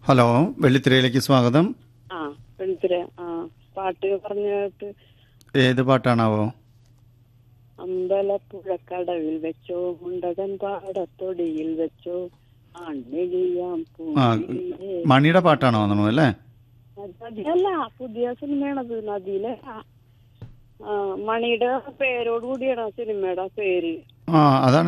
Hello വെള്ളിത്തിരയിലേക്ക് സ്വാഗതം ആ വെളുത്തിര ആ പാട്ട് പറഞ്ഞിട്ട് ഏത് പാട്ടാണാവോ അമ്പലപ്പുഴക്കടവിൽ വെച്ചോ മുണ്ടകൻ പാടത്തൊടിയിൽ വെച്ചോ ആൺമെഴിയാം ആ പൂവിളിയേ. മണിയുടെ പാട്ടാണോ തോന്നുന്നു അല്ലേ നദിയല്ല പുതിയ സിനിമയാണത് നദിയിലെ ആ. ആ, മണിയുടെ പേരോട് കൂടിയാണ് ആ സിനിമയുടെ പേര് ആ അതാണ്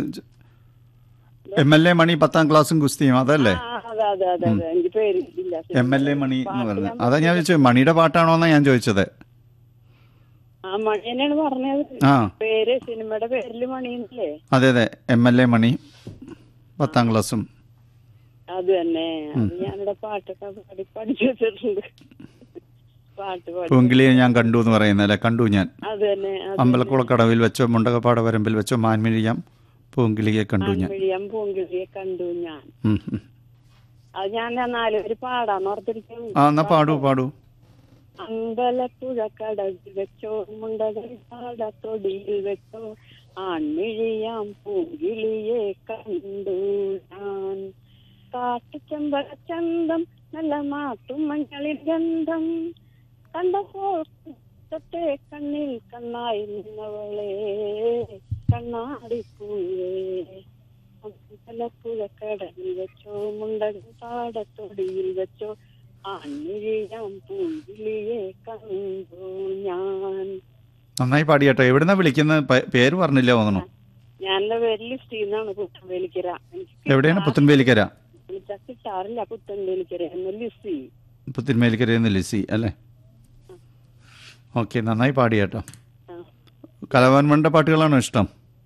എം എൽ എ മണി പത്താം ക്ലാസ്സും കുസ്തിയും അതല്ലേ ആ അതെ അതെ അതെ അതെ എനിക്ക് പേര് ഇല്ല എം എൽ എ മണി എന്ന് പറഞ്ഞത് അതാ ഞാൻ ചോദിച്ചത് മണിയുടെ പാട്ടാണോ എന്നാ ഞാൻ ചോദിച്ചത് ആ മണി തന്നെയാണ് പറഞ്ഞത് ആ പേര് സിനിമയുടെ പേരില് മണിയല്ലേ അതെ അതെ എം എൽ എ മണി പത്താം ക്ലാസ്സും അത് തന്നെ അത് ഞാനിവിടെ പാട്ടൊക്കെ പാടി പഠിച്ചു വെച്ചിട്ടുണ്ട് പാട്ട് പാടി പൂങ്കിളിയെ ഞാൻ കണ്ടു എന്ന് പറയുന്നല്ലേ കണ്ടു ഞാൻ അത് തന്നെ അത് അമ്പലക്കുളക്കടവിൽ വെച്ചോ മുണ്ടകപ്പാട വരമ്പിൽ വെച്ചോ മാൻമിഴിയാം പൂങ്കിളിയെ കണ്ടു ഞാൻ ആൺമിഴിയം പൂങ്കിളിയെ കണ്ടു ഞാൻ ഉം, ഉം. അത് ഞാൻ നാലുപേര് പാടാന്ന് ഓർത്തിരിക്കുന്നു ആ എന്നാ പാടൂ പാടൂ അമ്പലപ്പുഴ കടവിൽ വെച്ചോ മുണ്ടകൽ പാടത്തൊടിയിൽ വെച്ചോ ആൺമിഴിയാം പൂങ്കിളിയെ കണ്ടു ഞാൻ കാട്ടുചെമ്പഴച്ചന്തം നല്ല മാട്ടും മഞ്ഞളിൽ ഗന്ധം കണ്ടപ്പോൾ തൊട്ടേ കണ്ണിൽ കണ്ണായി നിന്നവളെ കണ്ണാടിപ്പൂവേ അമ്പലപ്പുഴ കടവിൽ വെച്ചോ മുണ്ടകൻ പാടത്തൊടിയിൽ വെച്ചോ ആൺമിഴിയാം പൂങ്കിളിയെ കണ്ടു ഞാൻ നന്നായി പാടി കേട്ടോ എവിടുന്നാ വിളിക്കുന്നത് പേ- പേര് പറഞ്ഞില്ല തോന്നണു ഞാനെന്റെ പേര് ലിസ്റ്റിൽ നിന്നാണ് പുത്തൻവേലിക്കര എനിക്ക് എവിടെയാണ് പുത്തൻവേലിക്കര വിളിച്ചാ കിട്ടാറില്ല പുത്തൻവേലിക്കര എന്ന ലിസി പുത്തിന്മേലിക്കരയിൽ നിന്ന് ലിസി അല്ലേ ഓക്കെ നന്നായി പാടി കേട്ടോ ആ. കലവാൻമണിൻ്റെ പാട്ടുകളാണോ ഇഷ്ടം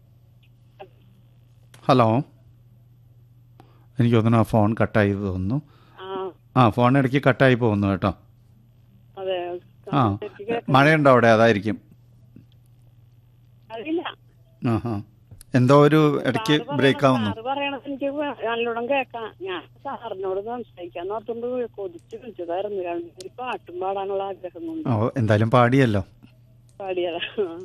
ഹലോ എനിക്ക് തോന്നുന്നു ആ ഫോൺ കട്ടായി തോന്നുന്നു ആ ആ ഫോൺ ഇടയ്ക്ക് കട്ടായി പോകുന്നു കേട്ടോ അതെ ആ ശരിക്ക് കേൾക്കാൻ മഴയുണ്ടോ അവിടെ അതായിരിക്കും അറിയില്ല ആ ഹാ എന്തോ ഒരു ഇടയ്ക്ക് സാറ് ബ്രേക്ക് പറയണ- ആവുന്നു സാറ് പറയണത് എനിക്ക് നല്ലോണം കേക്കാം ഞാൻ സാറിനോട് സംസാരിക്കാൻ ഓർത്തുകൊണ്ട് കൊതിച്ച് വിളിച്ചതായിരുന്നു ഒരു പാട്ടും പാടാനുള്ള ആഗ്രഹം കൊണ്ട് ഓ എന്തായാലും പാടിയല്ലോ പാടിയതാ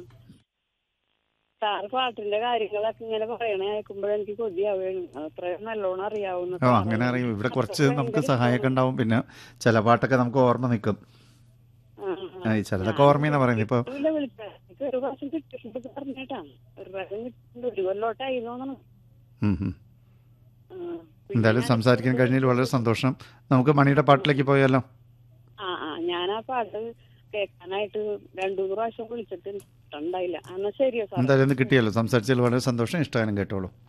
സാറ് പാട്ടിന്റെ കാര്യങ്ങളൊക്കെ ഇങ്ങനെ പറയണ കേൾക്കുമ്പോഴെനിക്ക് കൊതിയാവുകയാണ് അത്രയും നല്ലോണം അറിയാവുന്ന ഓ അങ്ങനെ അറിയും ഇവിടെ കുറച്ച് നമുക്ക് സഹായമൊക്കെ ഉണ്ടാവും പിന്നെ ചില പാട്ടൊക്കെ നമുക്ക് ഓർമ്മ നിൽക്കും ആ, ഈ ചിലതൊക്കെ ഓർമ്മയെന്നാ പറയുന്നത് ഇപ്പോൾ ഇല്ല വിളിച്ച എനിക്ക് ഒരു പ്രാവശ്യം കിട്ടിയിട്ടുണ്ട് പറഞ്ഞേട്ടാ ഒരു പ്രാവശ്യം കിട്ടിയിട്ടുണ്ട് ഒരു കൊല്ലോട്ടായി തോന്നണം ഉം, ഉം. ആ, പിന്നെ എന്തായാലും സംസാരിക്കാൻ കഴിഞ്ഞതിൽ വളരെ സന്തോഷം നമുക്ക് മണിയുടെ പാട്ടിലേക്ക് പോയാലോ ആ ആ ഞാൻ ആ പാട്ട് കേൾക്കാനായിട്ട് രണ്ടു മൂന്ന് പ്രാവശ്യം വിളിച്ചിട്ട് കിട്ടണ്ടായില്ല എന്നാ ശരിയോ സാർ എന്തായാലും ഒന്ന് കിട്ടിയല്ലോ സംസാരിച്ചതിൽ വളരെ സന്തോഷം ഇഷ്ടമായാലും കേട്ടോളൂ